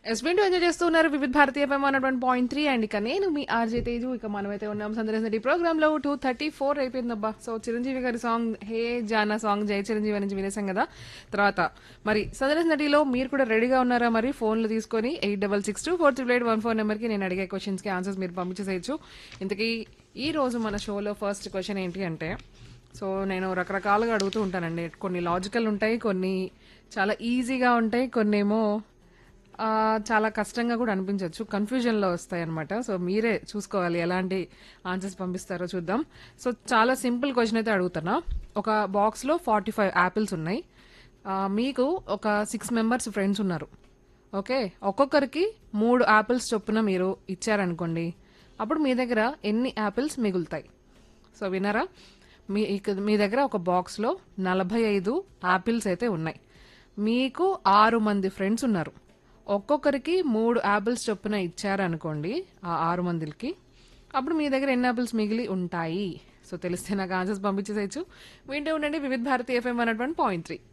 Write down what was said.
ఎస్బీన్ enjoy చేస్తున్నారు Vividh Bharati F M అన్నటువంటి point three and ఇక నేను మీ ఆర్జే తేజు ఇక మనమైతే ఉన్నాం సందర్శన ప్రోగ్రామ్ లో టూ థర్టీ ఫోర్ అయిపోయిందబ్బా సో చిరంజీవి గారి సాంగ్ హే జానా సాంగ్ జై చిరంజీవి నుంచి వినేసాం కదా తర్వాత మరి సందర్శన నటిలో మీరు కూడా రెడీగా ఉన్నారా మరి ఫోన్లు తీసుకొని eight double six two four triple eight one four నెంబర్కి నేను అడిగే క్వశ్చన్స్కి ఆన్సర్స్ మీరు పంపించేసేయచ్చు ఇంతకీ ఈ రోజు మన షోలో ఫస్ట్ క్వశ్చన్ ఏంటి అంటే సో నేను రకరకాలుగా అడుగుతూ ఉంటానండి కొన్ని లాజికల్ ఉంటాయి కొన్ని చాలా ఈజీగా ఉంటాయి కొన్ని ఏమో ఆ, చాలా కష్టంగా కూడా అనిపించవచ్చు కన్ఫ్యూజన్లో వస్తాయి అనమాట సో మీరే చూసుకోవాలి ఎలాంటి ఆన్సర్స్ పంపిస్తారో చూద్దాం సో చాలా సింపుల్ క్వశ్చన్ అయితే అడుగుతున్నా ఒక బాక్స్లో ఫార్టీ ఫైవ్ యాపిల్స్ ఉన్నాయి ఆ, మీకు ఒక సిక్స్ మెంబర్స్ ఫ్రెండ్స్ ఉన్నారు ఓకే ఒక్కొక్కరికి మూడు యాపిల్స్ చొప్పున మీరు ఇచ్చారనుకోండి అప్పుడు మీ దగ్గర ఎన్ని యాపిల్స్ మిగులుతాయి సో వినరా మీ ఇక మీ దగ్గర ఒక బాక్స్లో నలభై ఐదు యాపిల్స్ అయితే ఉన్నాయి మీకు ఆరు మంది ఫ్రెండ్స్ ఉన్నారు ఒక్కొక్కరికి మూడు యాపిల్స్ చొప్పున ఇచ్చారనుకోండి ఆ ఆరు మందికి అప్పుడు మీ దగ్గర ఎన్ని యాపిల్స్ మిగిలి ఉంటాయి సో తెలిస్తే నాకు ఆన్సర్స్ పంపించేసేయచ్చు వింటూ ఉండండి Vividh Bharati F M one point three